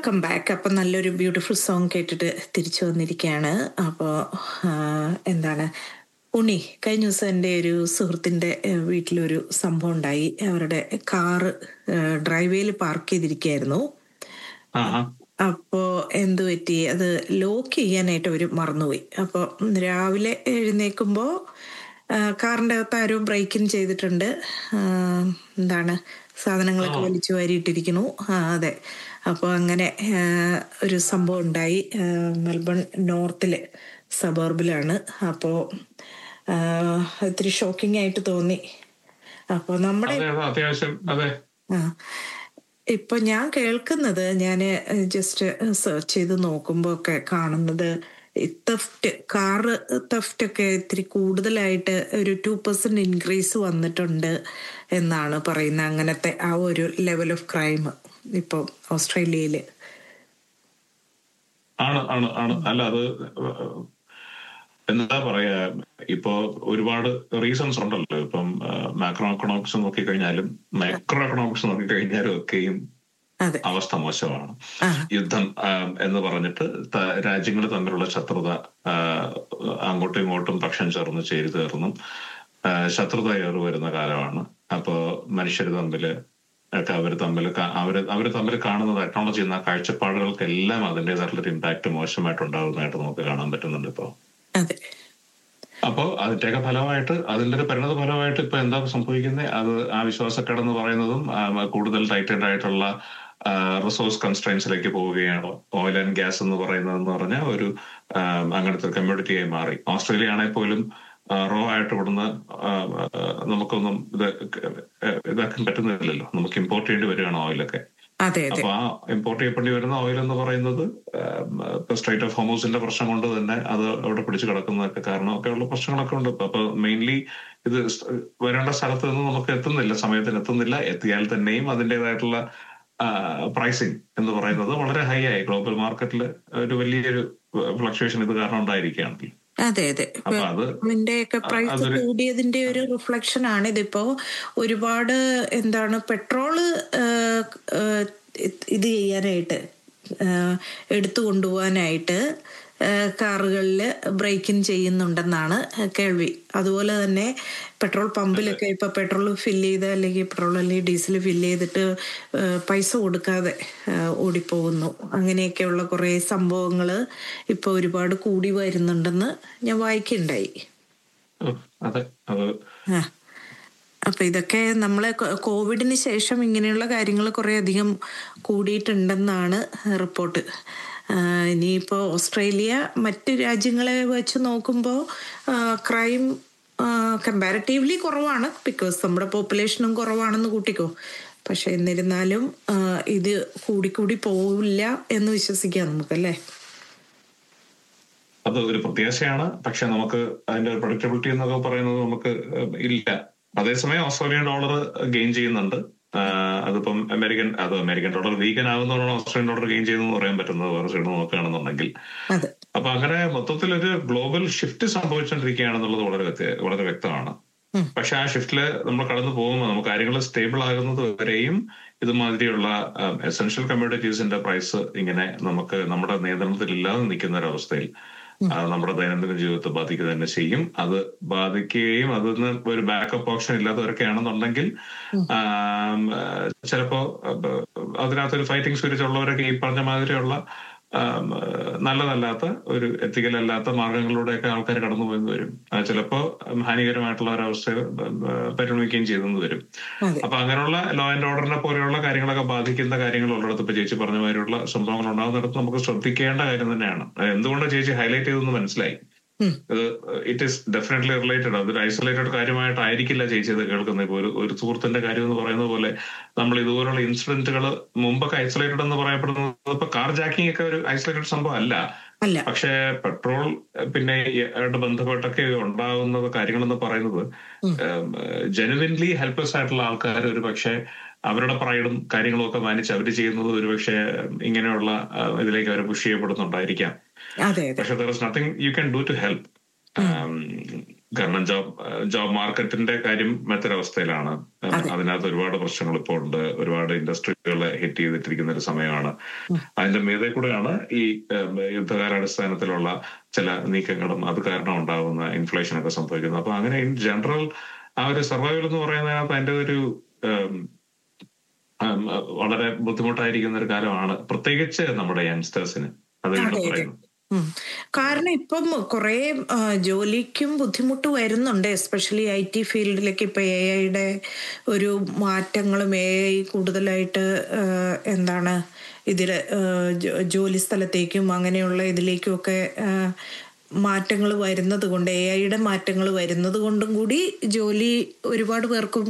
Welcome back അപ്പം നല്ലൊരു beautiful song കേട്ടിട്ട് തിരിച്ചു വന്നിരിക്കുകയാണ് അപ്പോൾ എന്താണ് ഉണ്ണി കഴിഞ്ഞ ദിവസം എൻ്റെ ഒരു സുഹൃത്തിൻ്റെ ഏഹ്, വീട്ടിലൊരു സംഭവം ഉണ്ടായി അവരുടെ കാറ് ഡ്രൈവേയിൽ പാർക്ക് ചെയ്തിരിക്കുകയായിരുന്നു ആഹാ. അപ്പോൾ എന്തു പറ്റി അത് ലോക്ക് ചെയ്യാനായിട്ട് അവർ മറന്നുപോയി അപ്പോൾ രാവിലെ എഴുന്നേൽക്കുമ്പോൾ കാറിൻ്റെ അകത്ത് ആരോ ബ്രേക്കിൻ ചെയ്തിട്ടുണ്ട് ആ, എന്താണ് സാധനങ്ങളൊക്കെ വലിച്ചു വാരിയിട്ടിരിക്കുന്നു ആ അതെ അപ്പോൾ അങ്ങനെ ആ, ഒരു സംഭവം ഉണ്ടായി ആ, മെൽബൺ നോർത്തിലെ സബർബിലാണ് അപ്പോൾ ഇത്തിരി ഷോക്കിംഗ് ആയിട്ട് തോന്നി അപ്പോൾ നമ്മുടെ അതെ അതെ അത്യാവശ്യം അതെ ആ. ഇപ്പൊ ഞാൻ കേൾക്കുന്നത് ഞാൻ ജസ്റ്റ് സെർച്ച് ചെയ്ത് നോക്കുമ്പോൾ ഒക്കെ കാണുന്നത് തെഫ്റ്റ് കാറ് തെഫ്റ്റ് ഒക്കെ ഇത്തിരി കൂടുതലായിട്ട് ഒരു ടു പെർസെന്റ് ഇൻക്രീസ് വന്നിട്ടുണ്ട് എന്നാണ് പറയുന്നത് അങ്ങനത്തെ ആ ഒരു ലെവൽ ഓഫ് ക്രൈം ഇപ്പോൾ ഓസ്ട്രേലിയയിൽ ആണ് ആണ് ആണ് അല്ല അത് എന്താ പറയാ ഇപ്പോ ഒരുപാട് റീസൺസ് ഉണ്ടല്ലോ ഇപ്പം മാക്രോ എക്കണോമിക്സ് നോക്കിക്കഴിഞ്ഞാലും മൈക്രോ എക്കണോമിക്സ് നോക്കിക്കഴിഞ്ഞാലും ഒക്കെയും അതെ അവസ്ഥ മോശമാണ് ആ യുദ്ധം ആ, എന്ന് പറഞ്ഞിട്ട് രാജ്യങ്ങൾ തമ്മിലുള്ള ശത്രുത ആ, അങ്ങോട്ടും ഇങ്ങോട്ടും പക്ഷം ചേർന്ന് ചേരി തീർന്നും ആ, ശത്രുത ഏറി വരുന്ന കാലമാണ് അപ്പോ മനുഷ്യർ തമ്മില് ഒക്കെ അവർ തമ്മിൽ അവര് അവര് തമ്മിൽ കാണുന്ന ടെക്നോളജി എന്ന കാഴ്ചപ്പാടുകൾക്കെല്ലാം അതിൻ്റെതായിട്ടുള്ള ഇമ്പാക്ട് മോശമായിട്ടുണ്ടാകുന്നതായിട്ട് നമുക്ക് കാണാൻ പറ്റുന്നുണ്ട് ഇപ്പോ അതെ അപ്പോ അതിന്റെയൊക്കെ ഫലമായിട്ട് അതിന്റെ ഒരു പരിണത ഫലമായിട്ട് ഇപ്പൊ എന്താ സംഭവിക്കുന്നത് അത് ആ വിശ്വാസക്കേടെന്ന് പറയുന്നതും ആ, കൂടുതൽ ടൈറ്റഡ് ആയിട്ടുള്ള റിസോഴ്സ് കൺസ്ട്രൈൻസിലേക്ക് പോവുകയാണ് ഓയിൽ ആൻഡ് ഗ്യാസ് എന്ന് പറയുന്നതെന്ന് പറഞ്ഞാൽ ഒരു ആ, അങ്ങനത്തെ കമ്മ്യൂണിറ്റിയായി മാറി ഓസ്ട്രേലിയ ആണെങ്കിൽ പോലും റോ ആയിട്ട് ഇവിടുന്ന് ആ, ആ, നമുക്കൊന്നും ഇത് ഇതാക്കാൻ പറ്റുന്നില്ലല്ലോ നമുക്ക് ഇമ്പോർട്ട് ചെയ്യേണ്ടി വരികയാണ് ഓയിലൊക്കെ അതെ അതെ അപ്പൊ ആ ഇമ്പോർട്ട് ചെയ്യപ്പെടേണ്ടി വരുന്ന ഓയിൽ എന്ന് പറയുന്നത് സ്ട്രൈറ്റ് ഓഫ് ഹോമോസിന്റെ പ്രശ്നം കൊണ്ട് തന്നെ അത് അവിടെ പിടിച്ചു കിടക്കുന്നതൊക്കെ കാരണമൊക്കെ ഉള്ള പ്രശ്നങ്ങളൊക്കെ ഉണ്ട് അപ്പൊ മെയിൻലി ഇത് സ് വരേണ്ട സ്ഥലത്ത് നിന്ന് നമുക്ക് എത്തുന്നില്ല സമയത്തിന് എത്തുന്നില്ല എത്തിയാൽ തന്നെയും അതിൻ്റെതായിട്ടുള്ള പ്രൈസിങ് എന്ന് പറയുന്നത് വളരെ ഹൈ ആയി ഗ്ലോബൽ മാർക്കറ്റിൽ ഒരു വലിയൊരു ഫ്ലക്ച്വേഷൻ ഇത് കാരണം ഉണ്ടായിരിക്കുകയാണ് അതെ അതെ ഇപ്പൊ അപ്പൊ അത് ഒക്കെ പ്രൈസ് അതൊരു- കൂടിയതിന്റെ ഒരു റിഫ്ലക്ഷൻ ആണ് ഇതിപ്പോ ഒരുപാട് എന്താണ് പെട്രോള് ഏഹ്, ഏഹ്, ഇത് ചെയ്യാനായിട്ട് ഏഹ്, എടുത്തു കൊണ്ടുപോകാനായിട്ട് ഏഹ്, കാറുകളിൽ ബ്രേക്കിൻ ചെയ്യുന്നുണ്ടെന്നാണ് കേൾവി അതുപോലെ തന്നെ പെട്രോൾ പമ്പിലൊക്കെ ഇപ്പൊ പെട്രോൾ ഫില്ല് ചെയ്ത് അല്ലെങ്കിൽ പെട്രോൾ അല്ലെങ്കിൽ ഡീസൽ ഫില്ല് ചെയ്തിട്ട് ഏഹ്, പൈസ കൊടുക്കാതെ ഏഹ്, ഓടിപ്പോകുന്നു അങ്ങനെയൊക്കെയുള്ള കുറേ സംഭവങ്ങൾ ഇപ്പോൾ ഒരുപാട് കൂടി വരുന്നുണ്ടെന്ന് ഞാൻ വായിക്കുണ്ടായി ഉം, അതെ അത് ആ. അപ്പൊ ഇതൊക്കെ നമ്മളെ കോ- കോവിഡിന് ശേഷം ഇങ്ങനെയുള്ള കാര്യങ്ങൾ കുറെ അധികം കൂടിയിട്ടുണ്ടെന്നാണ് റിപ്പോർട്ട് ആ, ഇനിയിപ്പോ ഓസ്ട്രേലിയ മറ്റ് രാജ്യങ്ങളെ വെച്ച് നോക്കുമ്പോൾ ക്രൈം കമ്പാരിറ്റീവ്ലി കുറവാണ് ബിക്കോസ് നമ്മുടെ പോപ്പുലേഷനും കുറവാണെന്ന് കൂട്ടിക്കോ പക്ഷെ എന്നിരുന്നാലും ആ, ഇത് കൂടിക്കൂടി പോവില്ല എന്ന് വിശ്വസിക്കാം നമുക്കല്ലേ അത് ഒരു പ്രത്യാശയാണ് പക്ഷെ നമുക്ക് അതിന്റെ പ്രൊഡക്റ്റബിലിറ്റി എന്നൊക്കെ പറയുന്നത് നമുക്ക് ഏഹ്, ഇല്ല അതേസമയം ഓസ്ട്രേലിയൻ ഡോളർ ഗെയിൻ ചെയ്യുന്നുണ്ട് ആഹ് അതിപ്പം അമേരിക്കൻ അത് അമേരിക്കൻ ഡോളർ വീക്കൻ ആകുന്നതോടാണ് ഓസ്ട്രേലിയൻ ഡോളർ ഗെയിൻ ചെയ്തെന്ന് പറയാൻ പറ്റുന്നത് വേറെ സൈഡ് നോക്കുകയാണെന്നുണ്ടെങ്കിൽ അതെ അപ്പൊ അങ്ങനെ മൊത്തത്തിൽ ഒരു ഗ്ലോബൽ ഷിഫ്റ്റ് സംഭവിച്ചുകൊണ്ടിരിക്കുകയാണെന്നുള്ളത് വളരെ വ്യക്ത- വളരെ വ്യക്തമാണ് ഉം. പക്ഷെ ആ ഷിഫ്റ്റില് നമ്മൾ കടന്നു പോകുമ്പോൾ നമുക്ക് കാര്യങ്ങൾ സ്റ്റേബിൾ ആകുന്നത് വരെയും ഇതുമാതിരിയുള്ള എസെൻഷ്യൽ കമ്മ്യൂണിറ്റീസിന്റെ പ്രൈസ് ഇങ്ങനെ നമുക്ക് നമ്മുടെ നിയന്ത്രണത്തിൽ ഇല്ലാതെ നിൽക്കുന്ന ഒരു അവസ്ഥയിൽ അത് നമ്മുടെ ദൈനംദിന ജീവിതത്തെ ബാധിക്കുക തന്നെ ചെയ്യും അത് ബാധിക്കുകയും അതിന് ഒരു ബാക്കപ്പ് ഓപ്ഷൻ ഇല്ലാത്തവരൊക്കെ ആണെന്നുണ്ടെങ്കിൽ ആം, ആ, ചിലപ്പോ അഹ്, അതിനകത്തൊരു ഫൈറ്റിംഗ് സ്പിരിറ്റ് ഉള്ളവരൊക്കെ ഈ പറഞ്ഞ മാതിരിയുള്ള ആം, ആ, നല്ലതല്ലാത്ത ഒരു എത്തിക്കൽ അല്ലാത്ത മാർഗങ്ങളിലൂടെയൊക്കെ ആൾക്കാർ കടന്നു പോയെന്ന് വരും ആ, ചിലപ്പോ ഹാനികരമായിട്ടുള്ള ഒരവസ്ഥ പരിണമിക്കുകയും ചെയ്തെന്ന് വരും അതെ അപ്പൊ അങ്ങനെയുള്ള ലോ ആൻഡ് ഓർഡറിനെ പോലെയുള്ള കാര്യങ്ങളൊക്കെ ബാധിക്കുന്ന കാര്യങ്ങൾ ഉള്ളിടത്ത് ഇപ്പൊ ചേച്ചി പറഞ്ഞ മാതിരിയുള്ള സംഭവങ്ങൾ ഉണ്ടാകുന്നിടത്ത് നമുക്ക് ശ്രദ്ധിക്കേണ്ട കാര്യം തന്നെയാണ് അത് എന്തുകൊണ്ട് ചേച്ചി ഹൈലൈറ്റ് ചെയ്തെന്ന് മനസ്സിലായി ഉം. ഇത് ഇറ്റ് ഈസ് ഡെഫിനറ്റ്ലി റിലേറ്റഡ് അതൊരു ഐസൊലേറ്റഡ് കാര്യമായിട്ടായിരിക്കില്ല ചേച്ചി ഇത് കേൾക്കുന്നത് ഇപ്പൊ ഒരു ഒരു സുഹൃത്തിന്റെ കാര്യം എന്ന് പറയുന്നത് പോലെ നമ്മൾ ഇതുപോലുള്ള ഇൻസിഡന്റുകൾ മുമ്പൊക്കെ ഐസൊലേറ്റഡ് എന്ന് പറയപ്പെടുന്നത് ഇപ്പൊ കാർ ജാക്കിംഗ് ഒക്കെ ഒരു ഐസൊലേറ്റഡ് സംഭവം അല്ല അല്ല പക്ഷേ പെട്രോൾ പിന്നെ ഈ ആയിട്ട് ബന്ധപ്പെട്ടൊക്കെ ഉണ്ടാകുന്ന കാര്യങ്ങളെന്ന് പറയുന്നത് ജെനുവിൻലി ഹെൽപ്ലെസ് ആയിട്ടുള്ള ആൾക്കാർ ഒരു പക്ഷേ അവരുടെ പ്രൈഡും കാര്യങ്ങളും ഒക്കെ മാനിച്ച് അവർ ചെയ്യുന്നത് ഒരുപക്ഷെ ഇങ്ങനെയുള്ള ആ, ഇതിലേക്ക് അവർ പുഷ് ചെയ്യപ്പെടുന്നുണ്ടായിരിക്കാം അതെ അതെ പക്ഷെ there is nothing you can do to help കാരണം ജോബ് ജോബ് മാർക്കറ്റിന്റെ കാര്യം മറ്റൊരവസ്ഥയിലാണ് അതിനകത്ത് ഒരുപാട് പ്രശ്നങ്ങൾ ഇപ്പോൾ ഉണ്ട് ഒരുപാട് ഇൻഡസ്ട്രികളെ ഹിറ്റ് ചെയ്തിട്ടിരിക്കുന്ന ഒരു സമയമാണ് അതിന്റെ മീതെ കൂടെയാണ് ഈ യുദ്ധകാലാടിസ്ഥാനത്തിലുള്ള ചില നീക്കങ്ങളും അത് കാരണം ഉണ്ടാകുന്ന ഇൻഫ്ലേഷൻ ഒക്കെ സംഭവിക്കുന്നത് അപ്പൊ അങ്ങനെ ഇൻ ജനറൽ ആ ഒരു സർവൈവൽ എന്ന് പറയുന്നതിനകത്ത് അതിന്റെ ഒരു വളരെ ബുദ്ധിമുട്ടായിരിക്കുന്ന ഒരു കാലമാണ് പ്രത്യേകിച്ച് നമ്മുടെ യങ്സ്റ്റേഴ്സിന് അത് വീണ്ടും പറയുന്നു കാരണം ഇപ്പം കുറെ ജോലിക്കും ബുദ്ധിമുട്ട് വരുന്നുണ്ട് എസ്പെഷ്യലി ഐ ടി ഫീൽഡിലേക്ക് ഇപ്പൊ എ ഐയുടെ ഒരു മാറ്റങ്ങളും എ ഐ കൂടുതലായിട്ട് എന്താണ് ഇതില് ജോലി സ്ഥലത്തേക്കും അങ്ങനെയുള്ള ഇതിലേക്കും ഒക്കെ മാറ്റങ്ങൾ വരുന്നത് കൊണ്ട് എ ഐയുടെ മാറ്റങ്ങൾ വരുന്നത് കൊണ്ടും കൂടി ജോലി ഒരുപാട് പേർക്കും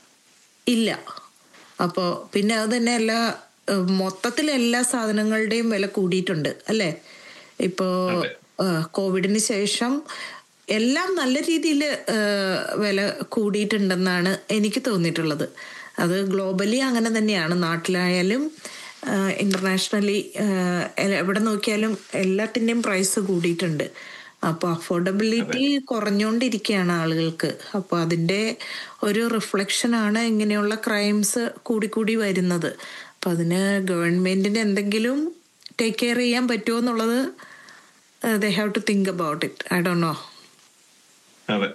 ഇല്ല അപ്പോൾ പിന്നെ അത് തന്നെ എല്ലാ മൊത്തത്തിൽ എല്ലാ സാധനങ്ങളുടെയും വില കൂടിയിട്ടുണ്ട് അല്ലേ ഇപ്പോ കോവിഡിന് ശേഷം എല്ലാം നല്ല രീതിയിൽ വില കൂടിയിട്ടുണ്ടെന്നാണ് എനിക്ക് തോന്നിയിട്ടുള്ളത് അത് ഗ്ലോബലി അങ്ങനെ തന്നെയാണ് നാട്ടിലായാലും ഇന്റർനാഷണലി എവിടെ നോക്കിയാലും എല്ലാത്തിൻ്റെയും പ്രൈസ് കൂടിയിട്ടുണ്ട് അപ്പോൾ അഫോർഡബിലിറ്റി കുറഞ്ഞുകൊണ്ടിരിക്കുകയാണ് ആളുകൾക്ക് അപ്പോൾ അതിൻ്റെ ഒരു റിഫ്ലക്ഷനാണ് ഇങ്ങനെയുള്ള ക്രൈംസ് കൂടിക്കൂടി വരുന്നത് അപ്പം അതിന് ഗവൺമെൻറ്റിന് എന്തെങ്കിലും ടേക്ക് കെയർ ചെയ്യാൻ പറ്റുമോ എന്നുള്ളത് they have to think about it I ഡോ നോ അതെ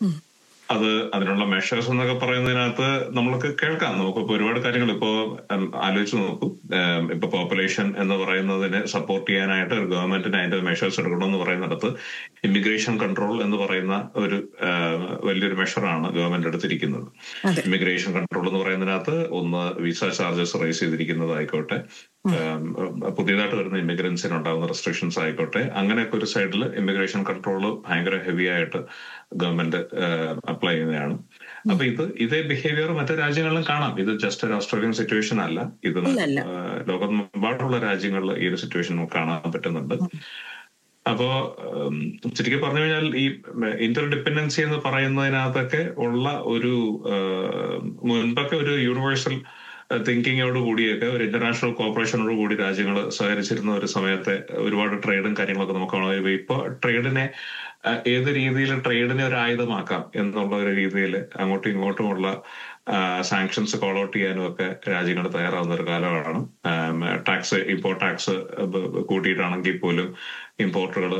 അത് അതിനുള്ള മെഷേഴ്സ് എന്നൊക്കെ പറയുന്നതിനകത്ത് നമ്മൾക്ക് കേൾക്കാം നമുക്കിപ്പോ ഒരുപാട് കാര്യങ്ങൾ ഇപ്പോ ആലോചിച്ച് നോക്കും ഇപ്പൊ പോപ്പുലേഷൻ എന്ന് പറയുന്നതിനെ സപ്പോർട്ട് ചെയ്യാനായിട്ട് ഒരു ഗവൺമെന്റിന് അതിന്റെ മെഷേഴ്സ് എടുക്കണമെന്ന് പറയുന്നിടത്ത് ഇമിഗ്രേഷൻ കൺട്രോൾ എന്ന് പറയുന്ന ഒരു വലിയൊരു മെഷറാണ് ഗവൺമെന്റ് എടുത്തിരിക്കുന്നത് ഇമിഗ്രേഷൻ കൺട്രോൾ എന്ന് പറയുന്നതിനകത്ത് ഒന്ന് വിസ ചാർജസ് റേസ് ചെയ്തിരിക്കുന്നതായിക്കോട്ടെ പുതിയതായിട്ട് വരുന്ന ഇമിഗ്രൻസിന് ഉണ്ടാകുന്ന റെസ്ട്രിക്ഷൻസ് ആയിക്കോട്ടെ അങ്ങനെയൊക്കെ ഒരു സൈഡിൽ ഇമിഗ്രേഷൻ കൺട്രോൾ ഭയങ്കര ഹെവി ആയിട്ട് ഗവൺമെന്റ് അപ്ലൈ ചെയ്യുന്നതാണ് അപ്പൊ ഇത് ഇതേ ബിഹേവിയർ മറ്റു രാജ്യങ്ങളിലും കാണാം ഇത് ജസ്റ്റ് ഒരു ഓസ്ട്രേലിയൻ സിറ്റുവേഷൻ അല്ല ഇത് ലോകമെമ്പാടുള്ള രാജ്യങ്ങളിൽ ഈ ഒരു സിറ്റുവേഷൻ നമുക്ക് കാണാൻ പറ്റുന്നുണ്ട് അപ്പോ ചുരുക്കി പറഞ്ഞു കഴിഞ്ഞാൽ ഈ ഇന്റർ ഡിപ്പെൻഡൻസി എന്ന് പറയുന്നതിനകത്തൊക്കെ ഉള്ള ഒരു മുൻപൊക്കെ ഒരു യൂണിവേഴ്സൽ തിങ്കിങ്ങോട് കൂടിയൊക്കെ ഒരു ഇന്റർനാഷണൽ കോർപ്പറേഷനോട് കൂടി രാജ്യങ്ങൾ സഹകരിച്ചിരുന്ന ഒരു സമയത്തെ ഒരുപാട് ട്രേഡും കാര്യങ്ങളൊക്കെ നമുക്ക് കാണാം ഇപ്പൊ ട്രേഡിനെ ഏത് രീതിയിൽ ട്രേഡിനെ ഒരു ആയുധമാക്കാം എന്നുള്ള ഒരു രീതിയിൽ അങ്ങോട്ടും ഇങ്ങോട്ടുമുള്ള സാങ്ഷൻസ് കോൾ ഔട്ട് ചെയ്യാനും ഒക്കെ രാജ്യങ്ങൾ തയ്യാറാവുന്ന ഒരു കാലമാണ് ടാക്സ് ഇമ്പോർട്ട് ടാക്സ് കൂട്ടിയിട്ടാണെങ്കിൽ പോലും ഇമ്പോർട്ടുകൾ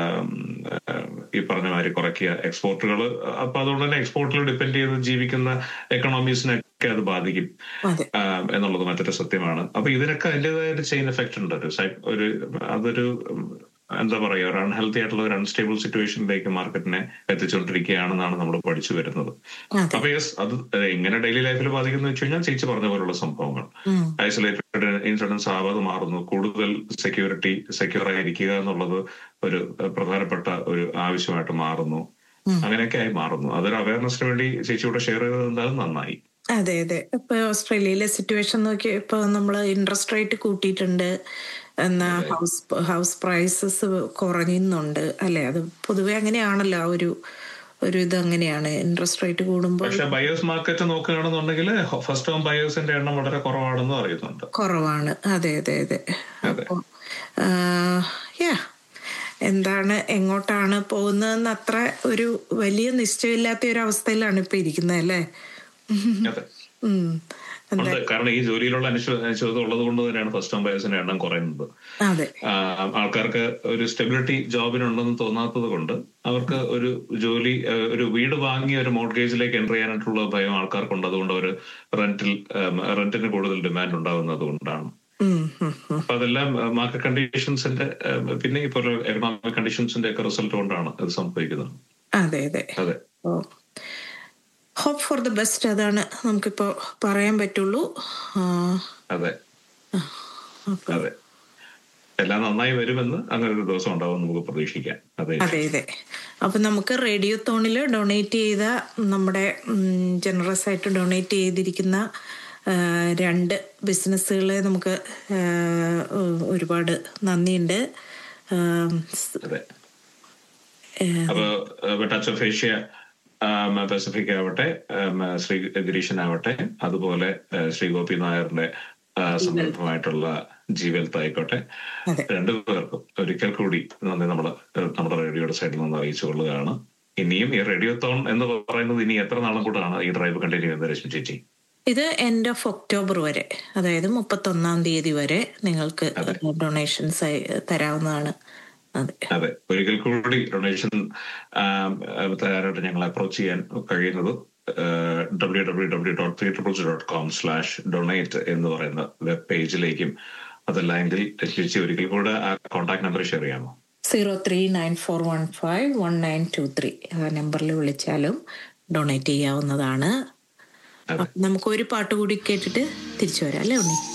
ഈ പറഞ്ഞ മാതിരി കുറയ്ക്കുക എക്സ്പോർട്ടുകൾ അപ്പൊ അതുകൊണ്ട് തന്നെ എക്സ്പോർട്ടിൽ ഡിപ്പെൻഡ് ചെയ്ത് ജീവിക്കുന്ന എക്കണോമീസിനൊക്കെ അത് ബാധിക്കും എന്നുള്ളത് മറ്റൊരു സത്യമാണ് അപ്പൊ ഇതിനൊക്കെ അതിൻ്റെതായ ഒരു ചെയിൻ എഫക്ട് ഉണ്ട് ഒരു ഒരു അതൊരു എന്താ പറയുക ഒരു അൺഹെൽത്തി ആയിട്ടുള്ള ഒരു അൺസ്റ്റേബിൾ സിറ്റുവേഷനിലേക്ക് മാർക്കറ്റിനെ എത്തിച്ചുകൊണ്ടിരിക്കുകയാണെന്നാണ് നമ്മൾ പഠിച്ചു വരുന്നത് അപ്പൊ യെസ് അത് എങ്ങനെ ഡെയിലി ലൈഫിൽ ബാധിക്കുന്നു വെച്ച് കഴിഞ്ഞാൽ ചേച്ചി പറഞ്ഞ പോലുള്ള സംഭവങ്ങൾ ഐസൊലേറ്റഡ് ഇൻഷുറൻസ് ആവാതെ മാറുന്നു കൂടുതൽ സെക്യൂരിറ്റി സെക്യൂർ ആയിരിക്കുക എന്നുള്ളത് ഒരു പ്രധാനപ്പെട്ട ഒരു ആവശ്യമായിട്ട് മാറുന്നു അങ്ങനെയൊക്കെ ആയി മാറുന്നു അതൊരു അവയർനെസ്സിന് വേണ്ടി ചേച്ചിയോടെ ഷെയർ ചെയ്തത് എന്തായാലും നന്നായി അതെ അതെ ഇപ്പൊ ഓസ്ട്രേലിയയിലെ സിറ്റുവേഷൻ നോക്കി ഇപ്പൊ നമ്മൾ ഇൻട്രസ്റ്റ് റേറ്റ് കൂട്ടിയിട്ടുണ്ട് എന്നാ ഹൗസ് ഹൗസ് പ്രൈസസ് കുറയുന്നുണ്ട് അല്ലെ അത് പൊതുവെ അങ്ങനെയാണല്ലോ ആ ഒരു ഒരു ഇത് അങ്ങനെയാണ് ഇൻട്രസ്റ്റ് റേറ്റ് കൂടുമ്പോൾ പക്ഷെ ബയേഴ്സ് മാർക്കറ്റ് നോക്കുകയാണെന്നുണ്ടെങ്കിൽ ഫസ്റ്റ് ഹോം ബയേഴ്സിന്റെ എണ്ണം വളരെ കുറവാണെന്ന് അറിയുന്നുണ്ട് കുറവാണ് അതെ അതെ അതെ അപ്പോ യാ എന്താണ് എങ്ങോട്ടാണ് പോകുന്നതെന്ന് അത്ര ഒരു വലിയ നിശ്ചയമില്ലാത്ത ഒരു അവസ്ഥയിലാണ് ഇപ്പൊ ഇരിക്കുന്നത് അല്ലേ ഉണ്ട് കാരണം ഈ ജോലിയിലുള്ള അനിശ്ചിതത്വം ഉള്ളത് കൊണ്ട് തന്നെയാണ് ഫസ്റ്റ് ടൈം ബയേഴ്സിന്റെ എണ്ണം കുറയുന്നത് ആൾക്കാർക്ക് ഒരു സ്റ്റെബിലിറ്റി ജോബിനുണ്ടെന്ന് തോന്നാത്തത് കൊണ്ട് അവർക്ക് ഒരു ജോലി ഒരു വീട് വാങ്ങി ഒരു മോർഗേജിലേക്ക് എൻ്റർ ചെയ്യാനായിട്ടുള്ള ഭയം ആൾക്കാർക്കുണ്ട് അതുകൊണ്ട് അവർ റെന്റിൽ റെന്റിന് കൂടുതൽ ഡിമാൻഡ് ഉണ്ടാകുന്നത് കൊണ്ടാണ് അപ്പൊ അതെല്ലാം മാർക്കറ്റ് കണ്ടീഷൻസിന്റെ പിന്നെ ഇപ്പോൾ എക്കണോമിക് കണ്ടീഷൻസിന്റെ ഒക്കെ റിസൾട്ട് കൊണ്ടാണ് ഇത് സംഭവിക്കുന്നത് അതെ അതെ അതെ ഹോപ്പ് ഫോർ ദ ബെസ്റ്റ് അതാണ് നമുക്കിപ്പോ പറയാൻ പറ്റുള്ളൂ അതെ അതെ എല്ലാം നന്നായി വരുമെന്ന് അങ്ങനെ ഒരു ദിവസം ഉണ്ടാവും നമുക്ക് പ്രതീക്ഷിക്കാം അതെ അതെ അപ്പൊ നമുക്ക് റേഡിയോ തോണില് ഡൊണേറ്റ് ചെയ്ത നമ്മുടെ ജനറസ് ആയിട്ട് ഡൊണേറ്റ് ചെയ്തിരിക്കുന്ന രണ്ട് ബിസിനസ്സുകളെ നമുക്ക് ഒരുപാട് നന്ദിയുണ്ട് അപ്പൊ ടച്ച് ഓഫ് ഏഷ്യ പസഫിക് ആവട്ടെ ശ്രീ ഗിരീഷനാവട്ടെ അതുപോലെ ശ്രീ ഗോപി നായറിന്റെ സംരംഭമായിട്ടുള്ള ജീവൽത്ത് ആയിക്കോട്ടെ രണ്ടു പേർക്കും ഒരിക്കൽ കൂടി നന്ദി നമ്മൾ നമ്മുടെ റേഡിയോയുടെ സൈഡിൽ നിന്ന് അറിയിച്ചു കൊള്ളുകയാണ് ഇനിയും ഈ റേഡിയോത്തോൺ എന്ന് പറയുന്നത് ഇനി എത്ര നാളും കൂടാണ് ഈ ഡ്രൈവ് കണ്ടിന്യൂ ചെയ്യുന്നത് രശ്മി ചേച്ചി ഇത് എൻഡ് ഓഫ് ഒക്ടോബർ വരെ അതായത് മുപ്പത്തൊന്നാം തീയതി വരെ നിങ്ങൾക്ക് ഡൊണേഷൻസ് തരാവുന്നതാണ് അതെ അതെ ഒരിക്കൽ കൂടി ഡൊണേഷൻ തയ്യാറായിട്ട് ഞങ്ങൾ അപ്രോച്ച് ചെയ്യാൻ കഴിയുന്നത് W W W dot three triples dot com slash donate എന്ന് പറയുന്ന വെബ് പേജിലേക്കും അതല്ല എങ്കിൽ ചേച്ചി ഒരിക്കൽ കൂടെ ആ കോൺടാക്ട് നമ്പർ ഷെയർ ചെയ്യാമോ zero three nine four one five one nine two three ആ നമ്പറിൽ വിളിച്ചാലും ഡൊണേറ്റ് ചെയ്യാവുന്നതാണ് അതെ നമുക്ക് ഒരു പാട്ട് കൂടി കേട്ടിട്ട് തിരിച്ചു വരാം അല്ലേ ഉണ്ണി